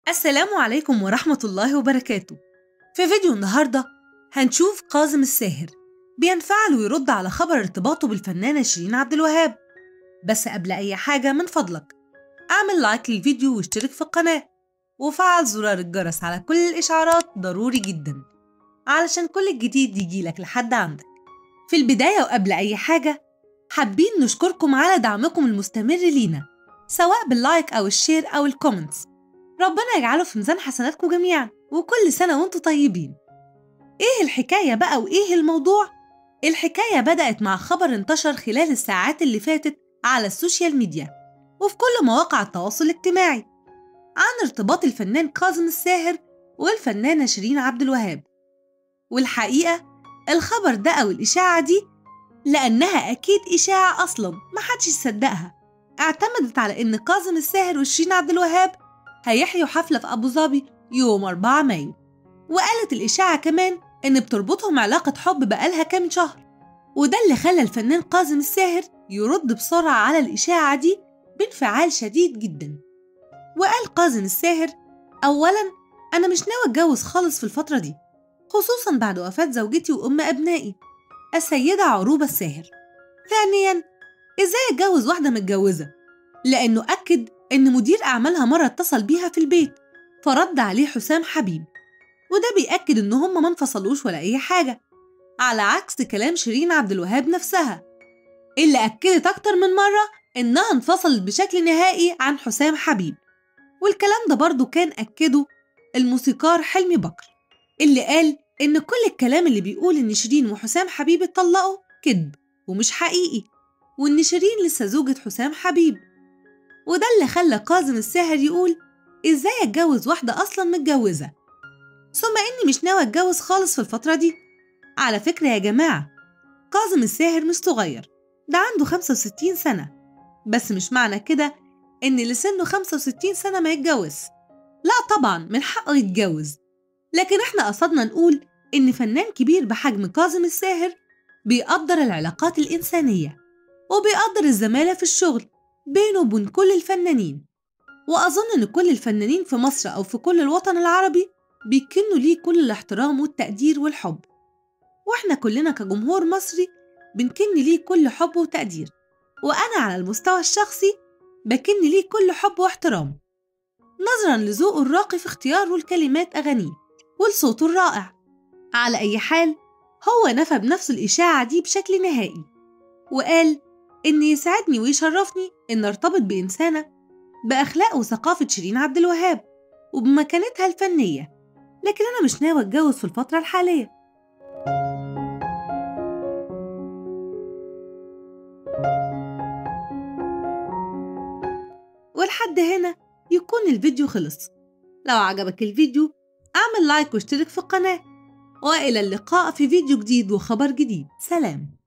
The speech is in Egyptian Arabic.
السلام عليكم ورحمة الله وبركاته في فيديو النهاردة هنشوف كاظم الساهر بينفعل ويرد على خبر ارتباطه بالفنانة شيرين عبد الوهاب بس قبل أي حاجة من فضلك اعمل لايك للفيديو واشترك في القناة وفعل زرار الجرس على كل الإشعارات ضروري جدا علشان كل الجديد يجيلك لحد عندك في البداية وقبل أي حاجة حابين نشكركم على دعمكم المستمر لينا سواء باللايك أو الشير أو الكومنتس ربنا يجعله في ميزان حسناتكم جميعا وكل سنة وانتم طيبين ايه الحكاية بقى وايه الموضوع؟ الحكاية بدأت مع خبر انتشر خلال الساعات اللي فاتت على السوشيال ميديا وفي كل مواقع التواصل الاجتماعي عن ارتباط الفنان كاظم الساهر والفنانة شيرين عبد الوهاب والحقيقة الخبر ده أو الإشاعة دي لأنها أكيد إشاعة أصلا محدش يصدقها اعتمدت على إن كاظم الساهر وشيرين عبد الوهاب هيحيوا حفلة في أبو ظبي يوم 4 مايو وقالت الإشاعة كمان إن بتربطهم علاقة حب بقالها كام شهر وده اللي خلى الفنان كاظم الساهر يرد بسرعة على الإشاعة دي بانفعال شديد جدا وقال كاظم الساهر أولا أنا مش ناوي أتجوز خالص في الفترة دي خصوصا بعد وفاة زوجتي وأم أبنائي السيدة عروبة الساهر ثانيا إزاي أتجوز واحدة متجوزة لأنه أكد إن مدير أعمالها مرة اتصل بيها في البيت فرد عليه حسام حبيب وده بيأكد إن هما ما انفصلوش ولا أي حاجة على عكس كلام شيرين عبد الوهاب نفسها اللي أكدت أكتر من مرة إنها انفصلت بشكل نهائي عن حسام حبيب والكلام ده برضه كان أكده الموسيقار حلمي بكر اللي قال إن كل الكلام اللي بيقول إن شيرين وحسام حبيب اتطلقوا كذب ومش حقيقي وإن شيرين لسه زوجة حسام حبيب وده اللي خلى كاظم الساهر يقول إزاي أتجوز واحدة أصلا متجوزة ثم إني مش ناوي أتجوز خالص في الفترة دي على فكرة يا جماعة كاظم الساهر مش صغير ده عنده 65 سنة بس مش معنى كده إن اللي سنه 65 سنة ما يتجوز لا طبعا من حقه يتجوز لكن احنا قصدنا نقول إن فنان كبير بحجم كاظم الساهر بيقدر العلاقات الإنسانية وبيقدر الزمالة في الشغل بينه وبين كل الفنانين وأظن إن كل الفنانين في مصر أو في كل الوطن العربي بيكنوا ليه كل الاحترام والتقدير والحب وإحنا كلنا كجمهور مصري بنكن ليه كل حب وتقدير وأنا على المستوى الشخصي بكن ليه كل حب واحترام نظرا لذوقه الراقي في اختياره الكلمات أغانيه ولصوته الرائع على أي حال هو نفى بنفس الإشاعة دي بشكل نهائي وقال إن يسعدني ويشرفني إن ارتبط بإنسانة بأخلاق وثقافة شيرين عبد الوهاب وبمكانتها الفنية لكن أنا مش ناوي أتجوز في الفترة الحالية ولحد هنا يكون الفيديو خلص لو عجبك الفيديو اعمل لايك واشترك في القناة وإلى اللقاء في فيديو جديد وخبر جديد سلام